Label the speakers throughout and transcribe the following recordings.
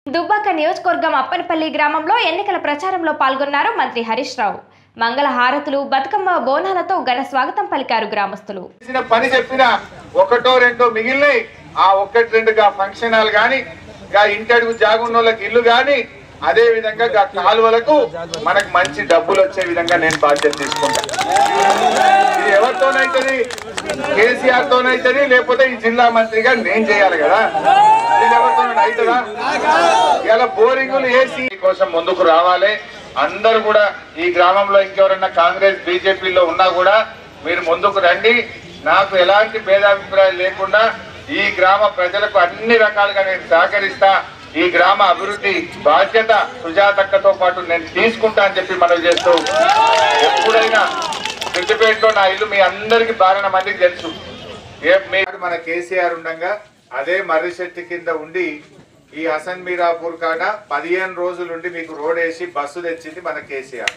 Speaker 1: దుబ్బాక నియోజకవర్గం అప్పనపల్లి గ్రామంలో ఎన్నికల ప్రచారంలో పాల్గొన్నారు మంత్రి హరీష్ రావు మంగళ హారతులు బతుకమ్మ బోనాలతో ఘన స్వాగతం పలికారు గ్రామస్తులు
Speaker 2: చేసిన పని చెప్పిన ఒకటో రెండో మిగిలినాయి ఆ ఒకటి రెండు గా ఫంక్షన్ హాల్ గాని గా ఇంటడుగు జాగున్న వాళ్ళకి ఇల్లు గాని అదే విధంగా గా కాలువలకు మనకు మంచి డబ్బులు వచ్చే విధంగా నేను బాధ్యత తీసుకుంటా ఇది ఎవరితోనైతుంది కేసీఆర్ తోనైతుంది లేకపోతే ఈ జిల్లా మంత్రిగా నేను చేయాలి కదా ఇది ఎవరితో అవుతుందా ఇలా బోరింగులు వేసి కోసం ముందుకు రావాలి అందరూ కూడా ఈ గ్రామంలో ఇంకెవరన్నా కాంగ్రెస్ బీజేపీలో ఉన్నా కూడా మీరు ముందుకు రండి నాకు ఎలాంటి భేదాభిప్రాయాలు లేకుండా ఈ గ్రామ ప్రజలకు అన్ని రకాలుగా నేను సహకరిస్తా ఈ గ్రామ అభివృద్ధి బాధ్యత సుజాతక్కతో పాటు నేను తీసుకుంటా అని చెప్పి మనం చేస్తూ ఎప్పుడైనా సిద్దిపేటలో నా ఇల్లు మీ అందరికి బాగా మందికి తెలుసు ఏ మీ- మన కేసీఆర్ ఉండగా అదే మర్రిశెట్టి కింద ఉండి ఈ హసన్ మీరాపూర్ కాడ పదిహేను రోజులుండి మీకు రోడ్ వేసి బస్సు తెచ్చింది మన కేసీఆర్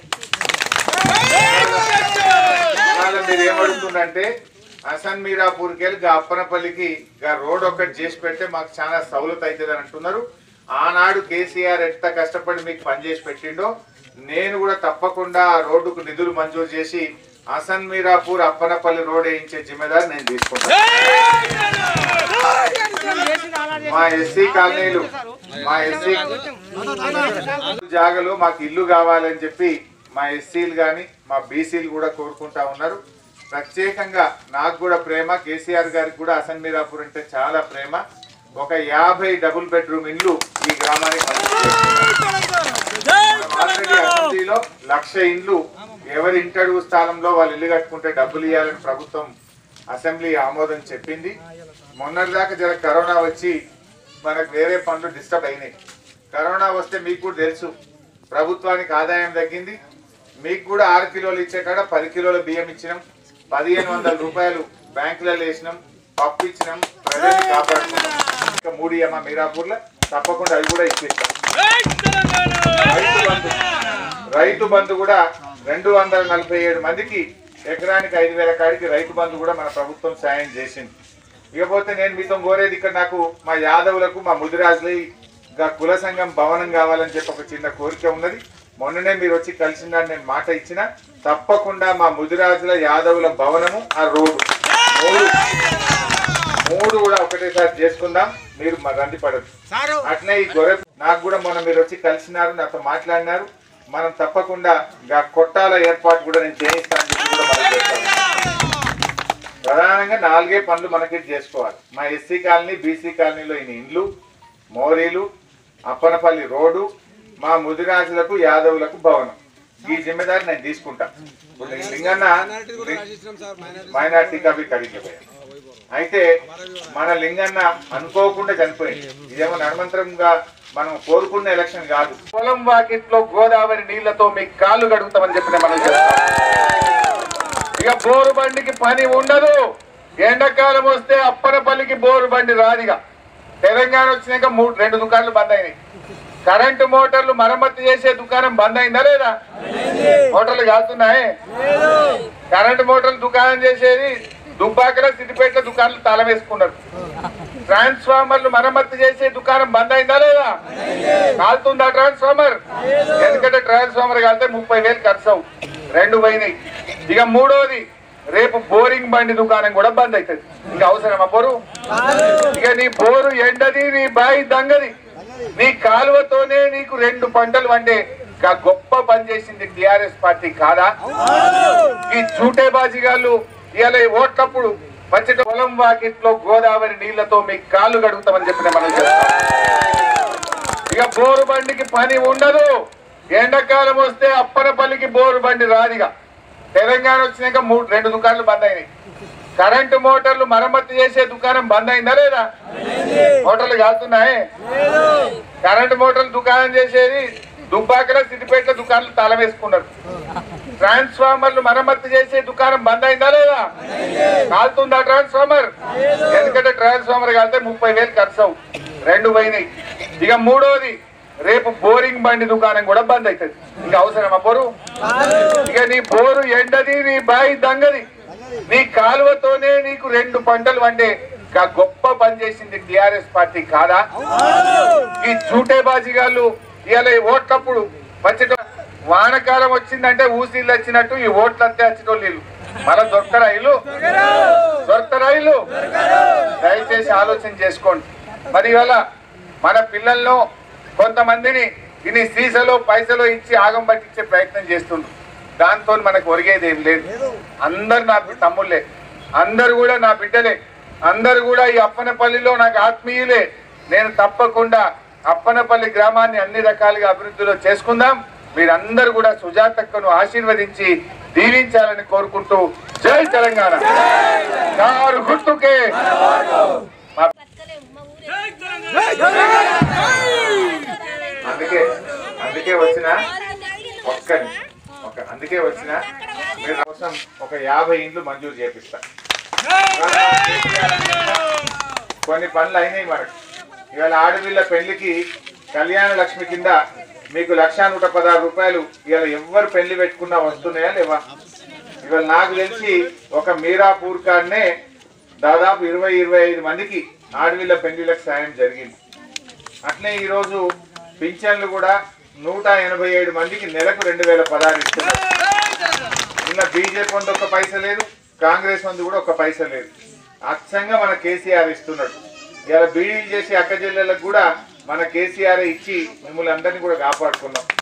Speaker 2: ఇవాళ మీరు ఏమడుగుతుందంటే హసన్ మీరాపూర్కి వెళ్ళి గా అప్పనపల్లికి గా రోడ్ ఒకటి చేసి పెడితే మాకు చాలా సౌలత్ అవుతుంది అని అంటున్నారు ఆనాడు కేసీఆర్ ఎంత కష్టపడి మీకు పనిచేసి పెట్టిండో నేను కూడా తప్పకుండా ఆ రోడ్డుకు నిధులు మంజూరు చేసి హసన్ మీరాపూర్ అప్పనపల్లి రోడ్ వేయించే జిమ్మెదారు నేను తీసుకుంటాను మా ఎస్సీ కాలనీలు మా ఎస్సీ జాగలో మాకు ఇల్లు కావాలని చెప్పి మా ఎస్సీలు కానీ మా బీసీలు కూడా కోరుకుంటా ఉన్నారు ప్రత్యేకంగా నాకు కూడా ప్రేమ కేసీఆర్ గారికి కూడా అసన్ మీరాపూర్ అంటే చాలా ప్రేమ ఒక యాభై డబుల్ బెడ్రూమ్ ఇల్లు ఈ గ్రామానికి ఆల్రెడీ అసెంబ్లీలో లక్ష ఇండ్లు ఎవరి ఇంటడుగు స్థానంలో వాళ్ళు ఇల్లు కట్టుకుంటే డబ్బులు ఇవ్వాలని ప్రభుత్వం అసెంబ్లీ ఆమోదం చెప్పింది మొన్నటిదాకా జర కరోనా వచ్చి మనకు వేరే పనులు డిస్టర్బ్ అయినాయి కరోనా వస్తే మీకు కూడా తెలుసు ప్రభుత్వానికి ఆదాయం తగ్గింది మీకు కూడా ఆరు కిలోలు ఇచ్చే కాడ పది కిలోల బియ్యం ఇచ్చినాం పదిహేను వందల రూపాయలు బ్యాంకులలో వేసినాం పప్పు ఇచ్చినాం ప్రజల్ని కాపాడుకున్నాం ఇంకా మూడు ఇయ్యమా మీరాపూర్లో తప్పకుండా అవి కూడా ఇచ్చేస్తాం రైతు బంధు రైతు బంధు కూడా రెండు వందల నలభై ఏడు మందికి ఎకరానికి ఐదు వేల కాడికి రైతు బంధు కూడా మన ప్రభుత్వం సాయం చేసింది ఇకపోతే నేను మీతో కోరేది ఇక్కడ నాకు మా యాదవులకు మా ముదిరాజులు ఇంకా కుల సంఘం భవనం కావాలని చెప్పి ఒక చిన్న కోరిక ఉన్నది మొన్ననే మీరు వచ్చి కలిసిన నేను మాట ఇచ్చిన తప్పకుండా మా ముదిరాజుల యాదవుల భవనము ఆ రోడ్డు మూడు మూడు కూడా ఒకటేసారి చేసుకుందాం మీరు మా రంది పడదు అట్నే ఈ గొర్రె నాకు కూడా మొన్న మీరు వచ్చి కలిసినారు నాతో మాట్లాడినారు మనం తప్పకుండా ఇంకా కొట్టాల ఏర్పాటు కూడా నేను చేయిస్తానని చెప్పి కూడా మనం చేస్తాను ప్రధానంగా నాలుగే పనులు మనకి చేసుకోవాలి మా ఎస్సీ కాలనీ బీసీ కాలనీలో ఇన్ని ఇండ్లు మోరీలు అప్పనపల్లి రోడ్డు మా ముదిరాజులకు యాదవులకు భవనం ఈ జిమ్మెదారి నేను తీసుకుంటా ఇప్పుడు నేను లింగన్న మైనార్టీ కవి కడిగిపోయాను అయితే మన లింగన్న అనుకోకుండా చనిపోయింది ఇదేమో నడమంతరంగా మనం కోరుకున్న ఎలక్షన్ కాదు పొలం వాకిట్లో గోదావరి నీళ్లతో మీ కాళ్ళు గడుగుతామని చెప్పిన మనం చేస్తాం ఇక బోరు బండికి పని ఉండదు ఎండాకాలం వస్తే అప్పనపల్లికి బోరు బండి రాదిగా తెలంగాణ వచ్చినాక మూడు రెండు దుకాణాలు బంద్ అయినాయి కరెంటు మోటార్లు మరమ్మతు చేసే దుకాణం బంద్ అయిందా లేదా మోటార్లు కాలుతున్నాయి కరెంటు మోటార్లు దుకాణం చేసేది దుబ్బాకలో సిద్దిపేట దుకాణాలు తాళం వేసుకున్నారు ట్రాన్స్ఫార్మర్లు మరమ్మతు చేసే దుకాణం బంద్ అయిందా లేదా కాలుతుందా ట్రాన్స్ఫార్మర్ ఎందుకంటే ట్రాన్స్ఫార్మర్ కాలితే ముప్పై వేలు ఖర్చు అవు రెండు పోయినాయి ఇక మూడోది రేపు బోరింగ్ బండి దుకాణం కూడా బంద్ అవుతుంది ఇంకా అవసరమా బోరు ఇక నీ బోరు ఎండది నీ బాయి దంగది నీ కాలువతోనే నీకు రెండు పంటలు అంటే ఇంకా గొప్ప పని చేసింది టిఆర్ఎస్ పార్టీ కాదా ఈ చూటే బాజిగాళ్ళు ఇవాళ ఈ ఓట్లప్పుడు పచ్చటి పొలం వాకిట్లో గోదావరి నీళ్లతో మీ కాళ్ళు గడుగుతామని చెప్పిన మనం చేస్తాం ఇక బోరు బండికి పని ఉండదు ఎండాకాలం వస్తే అప్పనపల్లికి బోరు బండి రాదిగా తెలంగాణ వచ్చినాక మూడు రెండు దుకాణాలు బంద్ అయినాయి కరెంటు మోటార్లు మరమ్మతు చేసే దుకాణం బంద్ అయిందా లేదా మోటార్లు కాలుతున్నాయి కరెంటు మోటార్లు దుకాణం చేసేది దుబ్బాకలో సిద్దిపేట దుకాణాలు తాళం వేసుకున్నారు ట్రాన్స్ఫార్మర్లు మరమ్మతు చేసే దుకాణం బంద్ అయిందా లేదా కాలుతుందా ట్రాన్స్ఫార్మర్ ఎందుకంటే ట్రాన్స్ఫార్మర్ కాలితే ముప్పై వేలు ఖర్చు అవు రెండు పోయినాయి ఇక మూడోది రేపు బోరింగ్ బండి దుకాణం కూడా బంద్ అవుతుంది ఇంకా అవసరమా బోరు ఇక నీ బోరు ఎండది నీ బాయి దంగది నీ కాలువతోనే నీకు రెండు పంటలు అంటే ఇంకా గొప్ప పని చేసింది టిఆర్ఎస్ పార్టీ కాదా ఈ చూటే బాజిగాళ్ళు ఇవాళ ఈ ఓట్లప్పుడు వచ్చేట వానకాలం వచ్చిందంటే ఊసిళ్ళు వచ్చినట్టు ఈ ఓట్లు అంతే వచ్చినోళ్ళు వీళ్ళు మన దొరకరా ఇల్లు దొరకరా ఇల్లు దయచేసి ఆలోచన చేసుకోండి మరి ఇవాళ మన పిల్లలను కొంతమందిని ఇన్ని సీసలో పైసలో ఇచ్చి ఆగం పట్టించే ప్రయత్నం చేస్తుండ్రు దాంతో మనకు ఒరిగేది ఏం లేదు అందరు నా తమ్ముళ్ళే అందరు కూడా నా బిడ్డలే అందరు కూడా ఈ అప్పనపల్లిలో నాకు ఆత్మీయులే నేను తప్పకుండా అప్పనపల్లి గ్రామాన్ని అన్ని రకాలుగా అభివృద్ధిలో చేసుకుందాం మీరందరూ కూడా సుజాతక్కను ఆశీర్వదించి దీవించాలని కోరుకుంటూ జై తెలంగాణ కారు గుర్తుకే మా అందుకే అందుకే వచ్చిన ఒక్క నిమిషం. ఒక అందుకే వచ్చిన మీరు నా కోసం ఒక యాభై ఇండ్లు మంజూరు చేపిస్తా కొన్ని పనులు అయినాయి మనకు ఇవాళ ఆడపిల్ల పెళ్లికి కళ్యాణ లక్ష్మి కింద మీకు లక్షా నూట పదహారు రూపాయలు ఇవాళ ఎవ్వరు పెళ్లి పెట్టుకున్నా వస్తున్నాయా లేవా ఇవాళ నాకు తెలిసి ఒక మీరాపూర్ కాడనే దాదాపు ఇరవై ఇరవై ఐదు మందికి ఆడపిల్ల పెళ్లిళ్ళకి సాయం జరిగింది అట్లే ఈరోజు పింఛన్లు కూడా నూట ఎనభై ఏడు మందికి నెలకు రెండు వేల పదహారు ఇస్తున్నారు నిన్న బీజేపీ వంద ఒక్క పైస లేదు కాంగ్రెస్ వంద కూడా ఒక్క పైస లేదు అచ్చంగా మన కేసీఆర్ ఇస్తున్నాడు ఇలా బీడీలు చేసి అక్క జిల్లాలకు కూడా మన కేసీఆర్ ఇచ్చి మిమ్మల్ని అందరినీ కూడా కాపాడుకున్నాం